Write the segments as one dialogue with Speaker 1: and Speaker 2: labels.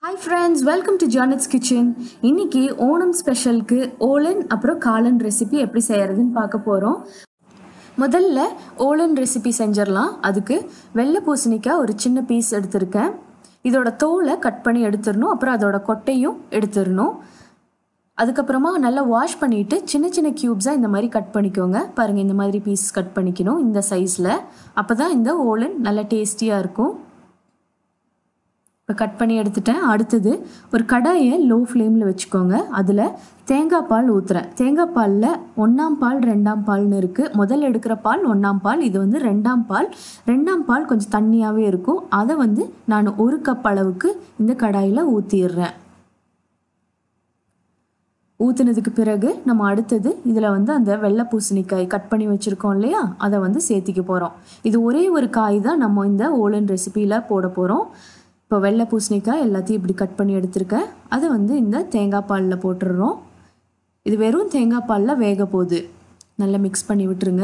Speaker 1: hi friends welcome to Janet's kitchen இன்னைக்கு ஓணம் ஸ்பெஷலுக்கு ஓலன் அப்புறம் காளான் ரெசிபி எப்படி செய்யறதுன்னு பார்க்க போகிறோம் முதல்ல ஓலன் ரெசிபி செஞ்சிடலாம் அதுக்கு வெள்ளை பூசணிக்காய் ஒரு சின்ன பீஸ் எடுத்திருக்கேன் இதோட தோலை கட் பண்ணி எடுத்துடணும் அப்புறம் அதோட கொட்டையும் எடுத்துடணும் அதுக்கப்புறமா நல்லா வாஷ் பண்ணிவிட்டு சின்ன சின்ன க்யூப்ஸாக இந்த மாதிரி கட் பண்ணிக்கோங்க பாருங்கள் இந்த மாதிரி பீஸ் கட் பண்ணிக்கணும் இந்த சைஸில் அப்போ தான் இந்த ஓலன் நல்லா டேஸ்டியாக இருக்கும் இப்போ கட் பண்ணி எடுத்துட்டேன் அடுத்தது ஒரு கடாயை லோ ஃப்ளேமில் வச்சுக்கோங்க அதில் தேங்காய் பால் ஊற்றுறேன் தேங்காய் பாலில் ஒன்றாம் பால் ரெண்டாம் பால்னு இருக்குது முதல்ல எடுக்கிற பால் ஒன்றாம் பால் இது வந்து ரெண்டாம் பால் ரெண்டாம் பால் கொஞ்சம் தண்ணியாகவே இருக்கும் அதை வந்து நான் ஒரு கப் அளவுக்கு இந்த கடாயில் ஊற்றிடுறேன் ஊற்றுனதுக்கு பிறகு நம்ம அடுத்தது இதில் வந்து அந்த வெள்ளை பூசணிக்காய் கட் பண்ணி வச்சுருக்கோம் இல்லையா அதை வந்து சேர்த்திக்க போகிறோம் இது ஒரே ஒரு காய் தான் நம்ம இந்த ஓலன் ரெசிப்பியில் போட போகிறோம் இப்போ வெள்ளை பூசணிக்காய் எல்லாத்தையும் இப்படி கட் பண்ணி எடுத்திருக்கேன் அதை வந்து இந்த தேங்காய் பாலில் போட்டுடுறோம் இது வெறும் தேங்காய் பாலில் வேக போகுது நல்லா மிக்ஸ் பண்ணி விட்டுருங்க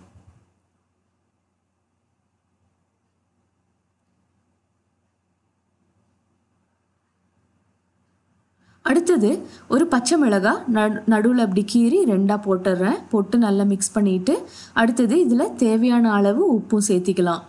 Speaker 1: அடுத்தது ஒரு பச்சை மிளகாய் நடு நடுவில் அப்படி கீறி ரெண்டாக போட்டுடுறேன் போட்டு நல்லா மிக்ஸ் பண்ணிவிட்டு அடுத்தது இதில் தேவையான அளவு உப்பும் சேர்த்திக்கலாம்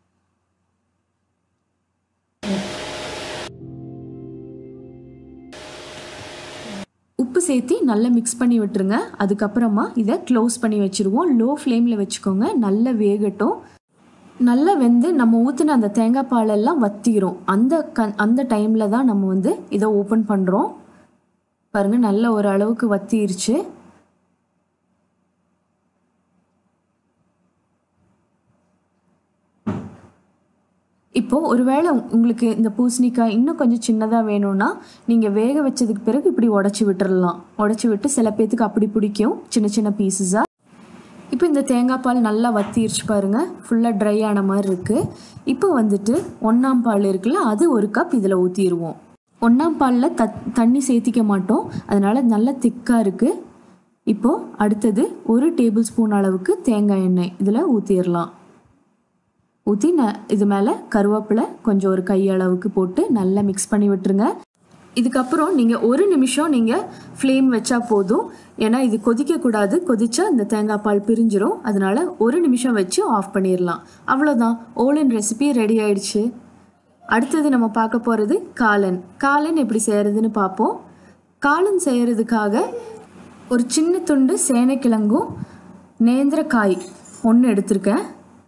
Speaker 1: உப்பு சேர்த்தி நல்லா மிக்ஸ் பண்ணி விட்டுருங்க அதுக்கப்புறமா இதை க்ளோஸ் பண்ணி வச்சுருவோம் லோ ஃப்ளேமில் வச்சுக்கோங்க நல்லா வேகட்டும் நல்லா வெந்து நம்ம ஊற்றின அந்த தேங்காய் பாலெல்லாம் வத்திரும் அந்த க அந்த டைமில் தான் நம்ம வந்து இதை ஓப்பன் பண்ணுறோம் பாருங்கள் நல்ல ஒரு அளவுக்கு வத்திருச்சு இப்போது ஒருவேளை உங்களுக்கு இந்த பூசணிக்காய் இன்னும் கொஞ்சம் சின்னதாக வேணும்னா நீங்கள் வேக வச்சதுக்கு பிறகு இப்படி உடச்சி விட்டுறலாம் உடச்சி விட்டு சில பேர்த்துக்கு அப்படி பிடிக்கும் சின்ன சின்ன பீசஸாக இப்போ இந்த தேங்காய் பால் நல்லா வத்திருச்சு பாருங்கள் ஃபுல்லாக ட்ரை ஆன மாதிரி இருக்குது இப்போ வந்துட்டு ஒன்றாம் பால் இருக்குல்ல அது ஒரு கப் இதில் ஊற்றிடுவோம் ஒன்றாம் பாலில் த தண்ணி சேர்த்திக்க மாட்டோம் அதனால் நல்லா திக்காக இருக்குது இப்போது அடுத்தது ஒரு டேபிள் ஸ்பூன் அளவுக்கு தேங்காய் எண்ணெய் இதில் ஊற்றிடலாம் ஊற்றி ந இது மேலே கருவேப்பிலை கொஞ்சம் ஒரு கை அளவுக்கு போட்டு நல்லா மிக்ஸ் பண்ணி விட்டுருங்க இதுக்கப்புறம் நீங்கள் ஒரு நிமிஷம் நீங்கள் ஃப்ளேம் வச்சா போதும் ஏன்னா இது கொதிக்கக்கூடாது கொதிச்சா இந்த தேங்காய் பால் பிரிஞ்சிரும் அதனால ஒரு நிமிஷம் வச்சு ஆஃப் பண்ணிடலாம் அவ்வளோதான் ஓலன் ரெசிபி ரெடி ஆயிடுச்சு அடுத்தது நம்ம பார்க்க போகிறது காளான் காளான் எப்படி செய்கிறதுன்னு பார்ப்போம் காளான் செய்கிறதுக்காக ஒரு சின்ன துண்டு சேனைக்கிழங்கும் நேந்திரக்காய் ஒன்று எடுத்திருக்கேன்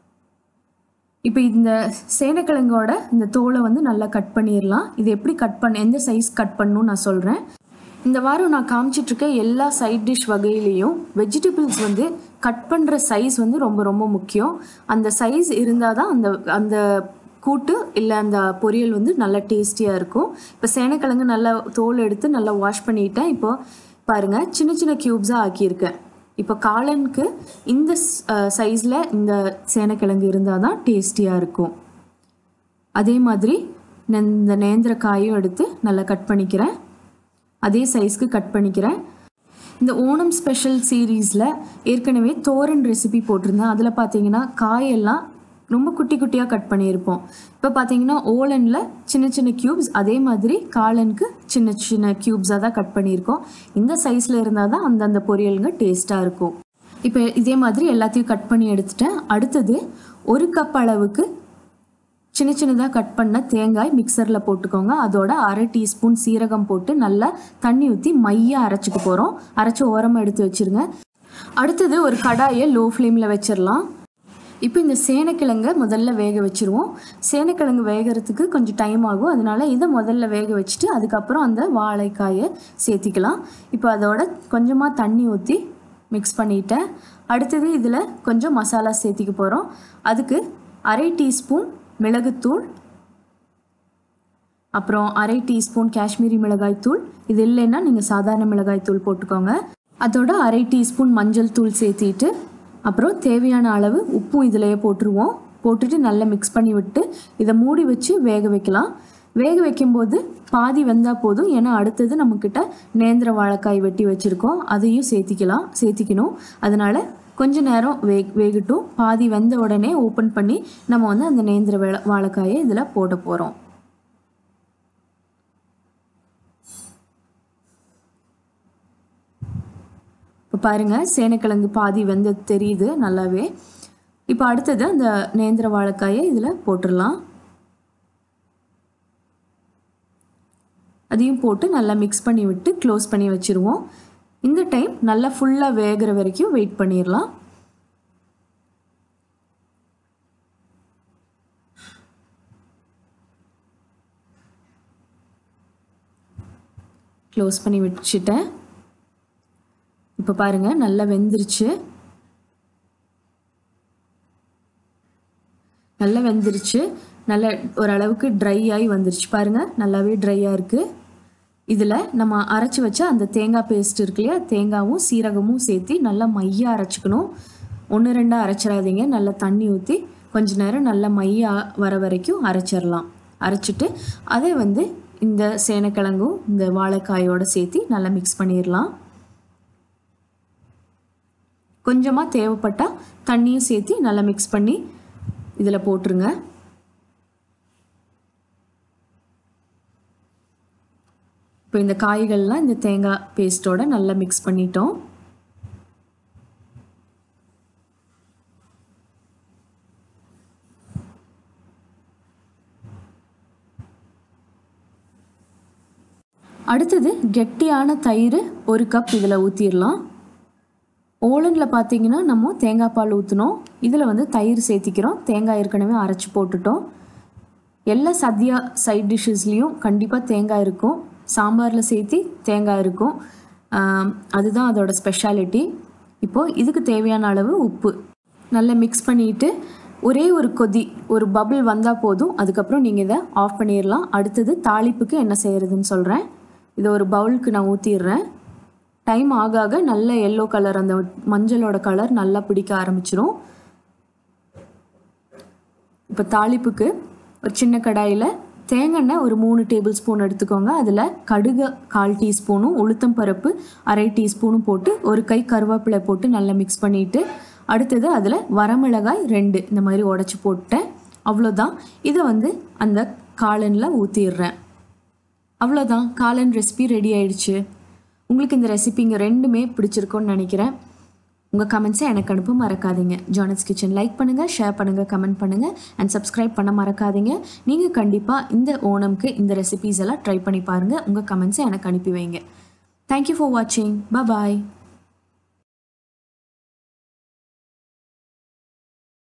Speaker 1: இப்போ இந்த சேனைக்கிழங்கோட இந்த தோலை வந்து நல்லா கட் பண்ணிடலாம் இது எப்படி கட் பண்ண எந்த சைஸ் கட் பண்ணணும்னு நான் சொல்கிறேன் இந்த வாரம் நான் காமிச்சிட்ருக்க எல்லா சைட் டிஷ் வகையிலையும் வெஜிடபிள்ஸ் வந்து கட் பண்ணுற சைஸ் வந்து ரொம்ப ரொம்ப முக்கியம் அந்த சைஸ் இருந்தால் தான் அந்த அந்த கூட்டு இல்லை அந்த பொரியல் வந்து நல்லா டேஸ்டியாக இருக்கும் இப்போ சேனைக்கிழங்கு நல்லா தோல் எடுத்து நல்லா வாஷ் பண்ணிட்டேன் இப்போ பாருங்கள் சின்ன சின்ன க்யூப்ஸாக ஆக்கியிருக்கேன் இப்போ காளானுக்கு இந்த சைஸில் இந்த சேனைக்கிழங்கு இருந்தால் தான் டேஸ்டியாக இருக்கும் அதே மாதிரி நான் இந்த நேந்திரக்காயும் எடுத்து நல்லா கட் பண்ணிக்கிறேன் அதே சைஸ்க்கு கட் பண்ணிக்கிறேன் இந்த ஓணம் ஸ்பெஷல் சீரீஸில் ஏற்கனவே தோரன் ரெசிபி போட்டிருந்தேன் அதில் பார்த்தீங்கன்னா காயெல்லாம் ரொம்ப குட்டி குட்டியாக கட் பண்ணியிருப்போம் இப்போ பார்த்தீங்கன்னா ஓலனில் சின்ன சின்ன க்யூப்ஸ் அதே மாதிரி காலனுக்கு சின்ன சின்ன க்யூப்ஸாக தான் கட் பண்ணியிருக்கோம் இந்த சைஸில் இருந்தால் தான் அந்தந்த பொரியலுங்க டேஸ்ட்டாக இருக்கும் இப்போ இதே மாதிரி எல்லாத்தையும் கட் பண்ணி எடுத்துட்டேன் அடுத்தது ஒரு கப் அளவுக்கு சின்ன சின்னதாக கட் பண்ண தேங்காய் மிக்சரில் போட்டுக்கோங்க அதோட அரை டீஸ்பூன் சீரகம் போட்டு நல்லா தண்ணி ஊற்றி மையாக அரைச்சிக்க போகிறோம் அரைச்சி ஓரமாக எடுத்து வச்சுருங்க அடுத்தது ஒரு கடாயை லோ ஃப்ளேமில் வச்சிடலாம் இப்போ இந்த சேனைக்கிழங்கை முதல்ல வேக வச்சுருவோம் சேனைக்கிழங்கு வேகிறதுக்கு கொஞ்சம் டைம் ஆகும் அதனால் இதை முதல்ல வேக வச்சுட்டு அதுக்கப்புறம் அந்த வாழைக்காயை சேர்த்திக்கலாம் இப்போ அதோட கொஞ்சமாக தண்ணி ஊற்றி மிக்ஸ் பண்ணிட்டேன் அடுத்தது இதில் கொஞ்சம் மசாலா சேர்த்திக்க போகிறோம் அதுக்கு அரை டீஸ்பூன் மிளகுத்தூள் அப்புறம் அரை டீஸ்பூன் காஷ்மீரி மிளகாய் தூள் இது இல்லைன்னா நீங்கள் சாதாரண மிளகாய் தூள் போட்டுக்கோங்க அதோட அரை டீஸ்பூன் மஞ்சள் தூள் சேர்த்திட்டு அப்புறம் தேவையான அளவு உப்பும் இதிலேயே போட்டுருவோம் போட்டுட்டு நல்லா மிக்ஸ் பண்ணி விட்டு இதை மூடி வச்சு வேக வைக்கலாம் வேக வைக்கும்போது பாதி வெந்தால் போதும் ஏன்னா அடுத்தது நம்மக்கிட்ட நேந்திர வாழைக்காய் வெட்டி வச்சுருக்கோம் அதையும் சேர்த்திக்கலாம் சேர்த்திக்கணும் அதனால் கொஞ்ச நேரம் வே வேகட்டும் பாதி வெந்த உடனே ஓப்பன் பண்ணி நம்ம வந்து அந்த நேந்திர வேள வாழைக்காயை இதில் போட போகிறோம் இப்போ பாருங்கள் சேனைக்கிழங்கு பாதி வெந்து தெரியுது நல்லாவே இப்போ அடுத்தது அந்த நேந்திர வாழைக்காயை இதில் போட்டுடலாம் அதையும் போட்டு நல்லா மிக்ஸ் பண்ணி விட்டு க்ளோஸ் பண்ணி வச்சுருவோம் இந்த டைம் நல்லா ஃபுல்லாக வேகிற வரைக்கும் வெயிட் பண்ணிடலாம் க்ளோஸ் பண்ணி வச்சுட்டேன் இப்போ பாருங்கள் நல்லா வெந்துருச்சு நல்லா வெந்துருச்சு நல்ல ஓரளவுக்கு ட்ரை ஆகி வந்துருச்சு பாருங்கள் நல்லாவே ட்ரையாக இருக்குது இதில் நம்ம அரைச்சி வச்ச அந்த தேங்காய் பேஸ்ட் இருக்கு இல்லையா தேங்காவும் சீரகமும் சேர்த்து நல்லா மையாக அரைச்சிக்கணும் ஒன்று ரெண்டாக அரைச்சிடாதீங்க நல்லா தண்ணி ஊற்றி கொஞ்ச நேரம் நல்லா மையாக வர வரைக்கும் அரைச்சிடலாம் அரைச்சிட்டு அதை வந்து இந்த சேனைக்கிழங்கும் இந்த வாழைக்காயோடு சேர்த்து நல்லா மிக்ஸ் பண்ணிடலாம் கொஞ்சமாக தேவைப்பட்டால் தண்ணியும் சேர்த்து நல்லா மிக்ஸ் பண்ணி இதில் போட்டுருங்க இப்போ இந்த காய்கள்லாம் இந்த தேங்காய் பேஸ்ட்டோட நல்லா மிக்ஸ் பண்ணிட்டோம் அடுத்தது கெட்டியான தயிர் ஒரு கப் இதில் ஊற்றிடலாம் ஓலனில் பார்த்தீங்கன்னா நம்ம தேங்காய் பால் ஊற்றினோம் இதில் வந்து தயிர் சேர்த்திக்கிறோம் தேங்காய் ஏற்கனவே அரைச்சி போட்டுட்டோம் எல்லா சத்யா சைட் டிஷ்ஷஸ்லேயும் கண்டிப்பாக தேங்காய் இருக்கும் சாம்பாரில் சேர்த்தி தேங்காய் இருக்கும் அதுதான் அதோட ஸ்பெஷாலிட்டி இப்போது இதுக்கு தேவையான அளவு உப்பு நல்லா மிக்ஸ் பண்ணிவிட்டு ஒரே ஒரு கொதி ஒரு பபிள் வந்தால் போதும் அதுக்கப்புறம் நீங்கள் இதை ஆஃப் பண்ணிடலாம் அடுத்தது தாளிப்புக்கு என்ன செய்கிறதுன்னு சொல்கிறேன் இதை ஒரு பவுலுக்கு நான் ஊற்றிடுறேன் டைம் ஆக ஆக நல்ல எல்லோ கலர் அந்த மஞ்சளோட கலர் நல்லா பிடிக்க ஆரம்பிச்சிரும் இப்போ தாளிப்புக்கு ஒரு சின்ன கடாயில் தேங்காய் ஒரு மூணு டேபிள் ஸ்பூன் எடுத்துக்கோங்க அதில் கடுகு கால் டீஸ்பூனும் உளுத்தம் பருப்பு அரை டீஸ்பூனும் போட்டு ஒரு கை கருவேப்பிலை போட்டு நல்லா மிக்ஸ் பண்ணிவிட்டு அடுத்தது அதில் வரமிளகாய் ரெண்டு இந்த மாதிரி உடச்சி போட்டேன் அவ்வளோதான் இதை வந்து அந்த காலனில் ஊற்றிடுறேன் அவ்வளோதான் காளான் ரெசிபி ரெடி ஆயிடுச்சு உங்களுக்கு இந்த ரெசிபிங்க ரெண்டுமே பிடிச்சிருக்கும்னு நினைக்கிறேன் உங்கள் கமெண்ட்ஸை எனக்கு அனுப்ப மறக்காதீங்க ஜானஸ் கிச்சன் லைக் பண்ணுங்கள் ஷேர் பண்ணுங்கள் கமெண்ட் பண்ணுங்கள் அண்ட் சப்ஸ்கிரைப் பண்ண மறக்காதீங்க நீங்கள் கண்டிப்பாக இந்த ஓணம்க்கு இந்த ரெசிபீஸ் எல்லாம் ட்ரை பண்ணி பாருங்கள் உங்கள் கமெண்ட்ஸை எனக்கு அனுப்பி வைங்க தேங்க்யூ ஃபார் வாட்சிங் பாய்